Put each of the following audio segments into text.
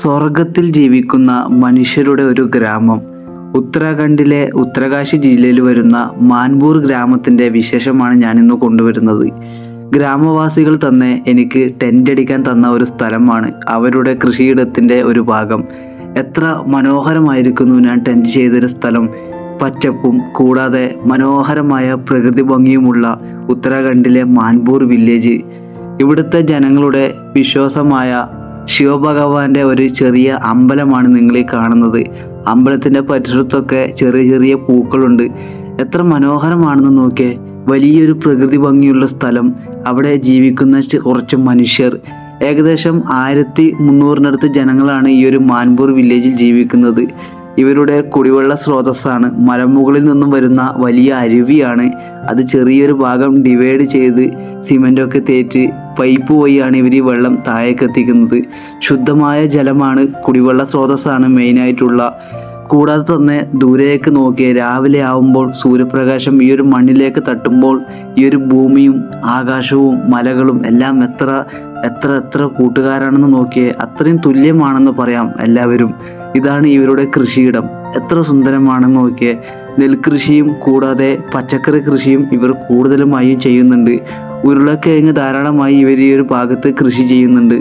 സ്വർഗത്തിൽ ജീവിക്കുന്ന മനുഷ്യരുടെ ഒരു ഗ്രാമം ഉത്തരാഖണ്ഡിലെ ഉത്തരകാശി ജില്ലയിൽ വരുന്ന മാൻപൂർ ഗ്രാമത്തിൻ്റെ വിശേഷമാണ് ഞാനിന്ന് കൊണ്ടുവരുന്നത് ഗ്രാമവാസികൾ തന്നെ എനിക്ക് ടെൻ്റ് അടിക്കാൻ തന്ന ഒരു സ്ഥലമാണ് അവരുടെ കൃഷിയിടത്തിൻ്റെ ഒരു ഭാഗം എത്ര മനോഹരമായിരിക്കുന്നു ഞാൻ ടെൻറ്റ് ചെയ്തൊരു സ്ഥലം പച്ചപ്പും കൂടാതെ മനോഹരമായ പ്രകൃതി ഭംഗിയുമുള്ള ഉത്തരാഖണ്ഡിലെ മാൻപൂർ വില്ലേജ് ഇവിടുത്തെ ജനങ്ങളുടെ വിശ്വാസമായ ശിവഭഗവാന്റെ ഒരു ചെറിയ അമ്പലമാണ് നിങ്ങൾ ഈ കാണുന്നത് അമ്പലത്തിൻ്റെ പരിസരത്തൊക്കെ ചെറിയ ചെറിയ പൂക്കളുണ്ട് എത്ര മനോഹരമാണെന്ന് നോക്കിയേ വലിയൊരു പ്രകൃതി ഭംഗിയുള്ള സ്ഥലം അവിടെ ജീവിക്കുന്ന ചെ- കുറച്ച് മനുഷ്യർ ഏകദേശം ആയിരത്തി മുന്നൂറിനടുത്ത് ജനങ്ങളാണ് ഈ ഒരു മാൻപൂർ വില്ലേജിൽ ജീവിക്കുന്നത് ഇവരുടെ കുടിവെള്ള സ്രോതസ്സാണ് മലമുകളിൽ നിന്നും വരുന്ന വലിയ അരുവിയാണ് അത് ചെറിയൊരു ഭാഗം ഡിവൈഡ് ചെയ്ത് സിമെൻ്റൊക്കെ തേറ്റ് പൈപ്പ് വഴിയാണ് ഇവർ ഈ വെള്ളം താഴേക്ക് എത്തിക്കുന്നത് ശുദ്ധമായ ജലമാണ് കുടിവെള്ള സ്രോതസ്സാണ് മെയിനായിട്ടുള്ള കൂടാതെ തന്നെ ദൂരേക്ക് നോക്കിയ രാവിലെ ആവുമ്പോൾ സൂര്യപ്രകാശം ഈ ഒരു മണ്ണിലേക്ക് തട്ടുമ്പോൾ ഈ ഒരു ഭൂമിയും ആകാശവും മലകളും എല്ലാം എത്ര എത്ര എത്ര കൂട്ടുകാരാണെന്ന് നോക്കിയേ അത്രയും തുല്യമാണെന്ന് പറയാം എല്ലാവരും ഇതാണ് ഇവരുടെ കൃഷിയിടം എത്ര സുന്ദരമാണെന്ന് നോക്കിയേ നെൽകൃഷിയും കൂടാതെ പച്ചക്കറി കൃഷിയും ഇവർ കൂടുതലുമായും ചെയ്യുന്നുണ്ട് ഉരുളക്കിഴങ്ങ് ധാരാളമായി ഇവർ ഈ ഒരു ഭാഗത്ത് കൃഷി ചെയ്യുന്നുണ്ട്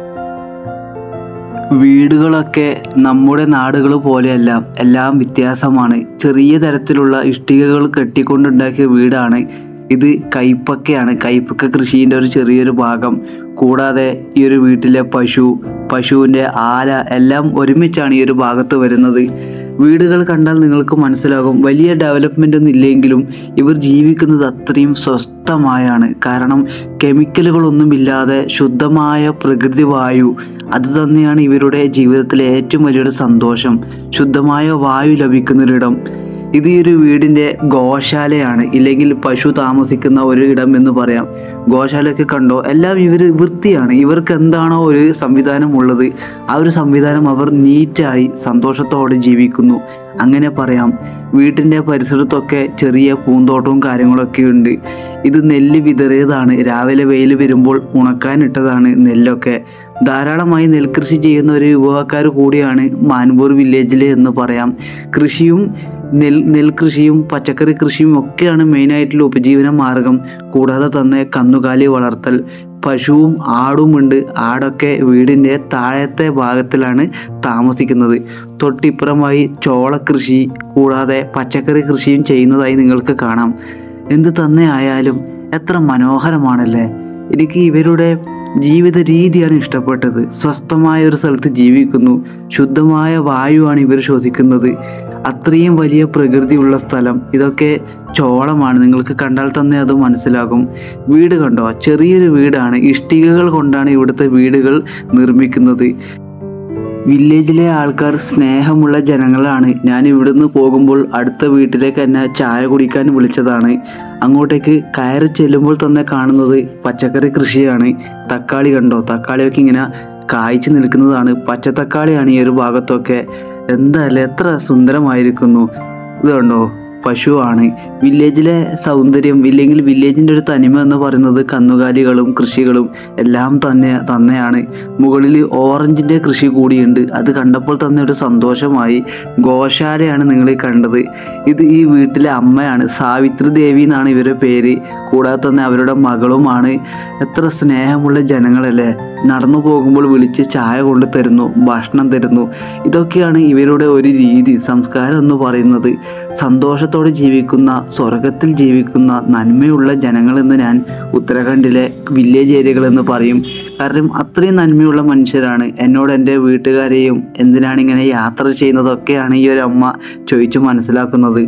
വീടുകളൊക്കെ നമ്മുടെ നാടുകൾ പോലെയല്ല എല്ലാം വ്യത്യാസമാണ് ചെറിയ തരത്തിലുള്ള ഇഷ്ടികകൾ കെട്ടിക്കൊണ്ടുണ്ടാക്കിയ വീടാണ് ഇത് കൈപ്പക്കയാണ് കൈപ്പക്ക കൃഷീൻ്റെ ഒരു ചെറിയൊരു ഭാഗം കൂടാതെ ഈ ഒരു വീട്ടിലെ പശു പശുവിൻ്റെ ആല എല്ലാം ഒരുമിച്ചാണ് ഈ ഒരു ഭാഗത്ത് വരുന്നത് വീടുകൾ കണ്ടാൽ നിങ്ങൾക്ക് മനസ്സിലാകും വലിയ ഡെവലപ്മെൻ്റ് ഒന്നും ഇല്ലെങ്കിലും ഇവർ ജീവിക്കുന്നത് അത്രയും സ്വസ്ഥമായാണ് കാരണം കെമിക്കലുകളൊന്നുമില്ലാതെ ശുദ്ധമായ പ്രകൃതി വായു അത് തന്നെയാണ് ഇവരുടെ ജീവിതത്തിലെ ഏറ്റവും വലിയൊരു സന്തോഷം ശുദ്ധമായ വായു ലഭിക്കുന്നൊരിടം ഇത് ഈ ഒരു വീടിൻ്റെ ഗോശാലയാണ് ഇല്ലെങ്കിൽ പശു താമസിക്കുന്ന ഒരു ഇടം എന്ന് പറയാം ഗോശാലയൊക്കെ കണ്ടോ എല്ലാം ഇവർ വൃത്തിയാണ് ഇവർക്ക് എന്താണോ ഒരു സംവിധാനം ഉള്ളത് ആ ഒരു സംവിധാനം അവർ നീറ്റായി സന്തോഷത്തോടെ ജീവിക്കുന്നു അങ്ങനെ പറയാം വീട്ടിൻ്റെ പരിസരത്തൊക്കെ ചെറിയ പൂന്തോട്ടവും കാര്യങ്ങളൊക്കെ ഉണ്ട് ഇത് നെല്ല് വിതറിയതാണ് രാവിലെ വെയിൽ വരുമ്പോൾ ഉണക്കാനിട്ടതാണ് നെല്ലൊക്കെ ധാരാളമായി നെൽകൃഷി ചെയ്യുന്ന ഒരു യുവാക്കാർ കൂടിയാണ് മാൻപൂർ വില്ലേജിൽ എന്ന് പറയാം കൃഷിയും നെൽ നെൽകൃഷിയും പച്ചക്കറി കൃഷിയും ഒക്കെയാണ് മെയിനായിട്ടുള്ള ഉപജീവന മാർഗം കൂടാതെ തന്നെ കന്നുകാലി വളർത്തൽ പശുവും ആടുമുണ്ട് ആടൊക്കെ വീടിൻ്റെ താഴത്തെ ഭാഗത്തിലാണ് താമസിക്കുന്നത് തൊട്ടിപ്പുറമായി ചോളകൃഷി കൂടാതെ പച്ചക്കറി കൃഷിയും ചെയ്യുന്നതായി നിങ്ങൾക്ക് കാണാം എന്ത് തന്നെ ആയാലും എത്ര മനോഹരമാണല്ലേ എനിക്ക് ഇവരുടെ ജീവിത രീതിയാണ് ഇഷ്ടപ്പെട്ടത് സ്വസ്ഥമായ ഒരു സ്ഥലത്ത് ജീവിക്കുന്നു ശുദ്ധമായ വായുവാണ് ഇവർ ശ്വസിക്കുന്നത് അത്രയും വലിയ പ്രകൃതിയുള്ള സ്ഥലം ഇതൊക്കെ ചോളമാണ് നിങ്ങൾക്ക് കണ്ടാൽ തന്നെ അത് മനസ്സിലാകും വീട് കണ്ടോ ചെറിയൊരു വീടാണ് ഇഷ്ടികകൾ കൊണ്ടാണ് ഇവിടുത്തെ വീടുകൾ നിർമ്മിക്കുന്നത് വില്ലേജിലെ ആൾക്കാർ സ്നേഹമുള്ള ജനങ്ങളാണ് ഞാൻ ഇവിടുന്ന് പോകുമ്പോൾ അടുത്ത വീട്ടിലേക്ക് എന്നെ ചായ കുടിക്കാൻ വിളിച്ചതാണ് അങ്ങോട്ടേക്ക് കയറി ചെല്ലുമ്പോൾ തന്നെ കാണുന്നത് പച്ചക്കറി കൃഷിയാണ് തക്കാളി കണ്ടോ തക്കാളിയൊക്കെ ഇങ്ങനെ കായ്ച്ചു നിൽക്കുന്നതാണ് പച്ചത്തക്കാളിയാണ് ഈ ഒരു ഭാഗത്തൊക്കെ എന്തായാലും എത്ര സുന്ദരമായിരിക്കുന്നു ഇത് കണ്ടോ പശുവാണ് വില്ലേജിലെ സൗന്ദര്യം ഇല്ലെങ്കിൽ വില്ലേജിൻ്റെ ഒരു തനിമ എന്ന് പറയുന്നത് കന്നുകാലികളും കൃഷികളും എല്ലാം തന്നെ തന്നെയാണ് മുകളിൽ ഓറഞ്ചിൻ്റെ കൃഷി കൂടിയുണ്ട് അത് കണ്ടപ്പോൾ തന്നെ ഒരു സന്തോഷമായി ഗോശാലയാണ് നിങ്ങൾ ഈ കണ്ടത് ഇത് ഈ വീട്ടിലെ അമ്മയാണ് സാവിത്രി ദേവി എന്നാണ് ഇവരുടെ പേര് കൂടാതെ തന്നെ അവരുടെ മകളുമാണ് എത്ര സ്നേഹമുള്ള ജനങ്ങളല്ലേ നടന്നു പോകുമ്പോൾ വിളിച്ച് ചായ കൊണ്ട് തരുന്നു ഭക്ഷണം തരുന്നു ഇതൊക്കെയാണ് ഇവരുടെ ഒരു രീതി സംസ്കാരം എന്ന് പറയുന്നത് സന്തോഷത്തോടെ ജീവിക്കുന്ന സ്വർഗത്തിൽ ജീവിക്കുന്ന നന്മയുള്ള ജനങ്ങളെന്ന് ഞാൻ ഉത്തരാഖണ്ഡിലെ വില്ലേജ് ഏരിയകൾ എന്ന് പറയും കാരണം അത്രയും നന്മയുള്ള മനുഷ്യരാണ് എന്നോട് എൻ്റെ വീട്ടുകാരെയും എന്തിനാണ് ഇങ്ങനെ യാത്ര ചെയ്യുന്നതൊക്കെയാണ് ഈ ഒരു അമ്മ ചോദിച്ചു മനസ്സിലാക്കുന്നത്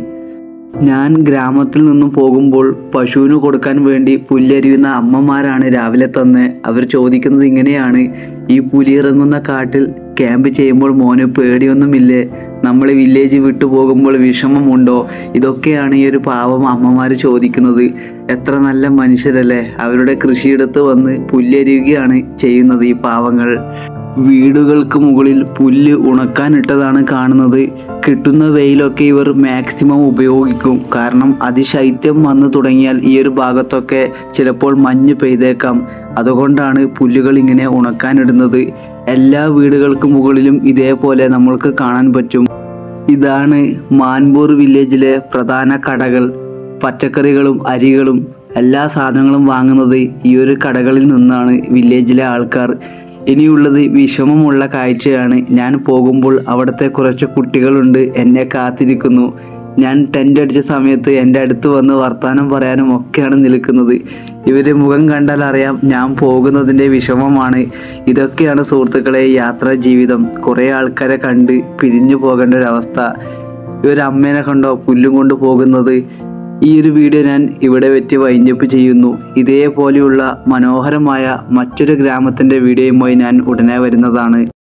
ഞാൻ ഗ്രാമത്തിൽ നിന്നും പോകുമ്പോൾ പശുവിന് കൊടുക്കാൻ വേണ്ടി പുല്ലരിയുന്ന അമ്മമാരാണ് രാവിലെ തന്നെ അവർ ചോദിക്കുന്നത് ഇങ്ങനെയാണ് ഈ പുലി ഇറങ്ങുന്ന കാട്ടിൽ ക്യാമ്പ് ചെയ്യുമ്പോൾ മോന് പേടിയൊന്നുമില്ലേ നമ്മൾ വില്ലേജ് വിട്ടു പോകുമ്പോൾ വിഷമമുണ്ടോ ഇതൊക്കെയാണ് ഈ ഒരു പാവം അമ്മമാർ ചോദിക്കുന്നത് എത്ര നല്ല മനുഷ്യരല്ലേ അവരുടെ കൃഷിയിടത്ത് വന്ന് പുല്ലരിയുകയാണ് ചെയ്യുന്നത് ഈ പാവങ്ങൾ വീടുകൾക്ക് മുകളിൽ പുല്ല് ഉണക്കാനിട്ടതാണ് കാണുന്നത് കിട്ടുന്ന വെയിലൊക്കെ ഇവർ മാക്സിമം ഉപയോഗിക്കും കാരണം അതിശൈത്യം വന്നു തുടങ്ങിയാൽ ഈ ഒരു ഭാഗത്തൊക്കെ ചിലപ്പോൾ മഞ്ഞ് പെയ്തേക്കാം അതുകൊണ്ടാണ് പുല്ലുകൾ ഇങ്ങനെ ഉണക്കാനിടുന്നത് എല്ലാ വീടുകൾക്ക് മുകളിലും ഇതേപോലെ നമ്മൾക്ക് കാണാൻ പറ്റും ഇതാണ് മാൻപൂർ വില്ലേജിലെ പ്രധാന കടകൾ പച്ചക്കറികളും അരികളും എല്ലാ സാധനങ്ങളും വാങ്ങുന്നത് ഈ ഒരു കടകളിൽ നിന്നാണ് വില്ലേജിലെ ആൾക്കാർ ഇനിയുള്ളത് വിഷമമുള്ള കാഴ്ചയാണ് ഞാൻ പോകുമ്പോൾ അവിടുത്തെ കുറച്ച് കുട്ടികളുണ്ട് എന്നെ കാത്തിരിക്കുന്നു ഞാൻ ടെൻ്റ് അടിച്ച സമയത്ത് എൻ്റെ അടുത്ത് വന്ന് വർത്തമാനം പറയാനും ഒക്കെയാണ് നിൽക്കുന്നത് ഇവരെ മുഖം കണ്ടാൽ അറിയാം ഞാൻ പോകുന്നതിൻ്റെ വിഷമമാണ് ഇതൊക്കെയാണ് സുഹൃത്തുക്കളെ യാത്രാ ജീവിതം കുറേ ആൾക്കാരെ കണ്ട് പിരിഞ്ഞു പോകേണ്ട ഒരവസ്ഥ ഈ ഒരു അമ്മേനെ കണ്ടോ പുല്ലും കൊണ്ട് പോകുന്നത് ഈ ഒരു വീഡിയോ ഞാൻ ഇവിടെ വെച്ച് വൈൻഡപ്പ് ചെയ്യുന്നു ഇതേപോലെയുള്ള മനോഹരമായ മറ്റൊരു ഗ്രാമത്തിൻ്റെ വീഡിയോയുമായി ഞാൻ ഉടനെ വരുന്നതാണ്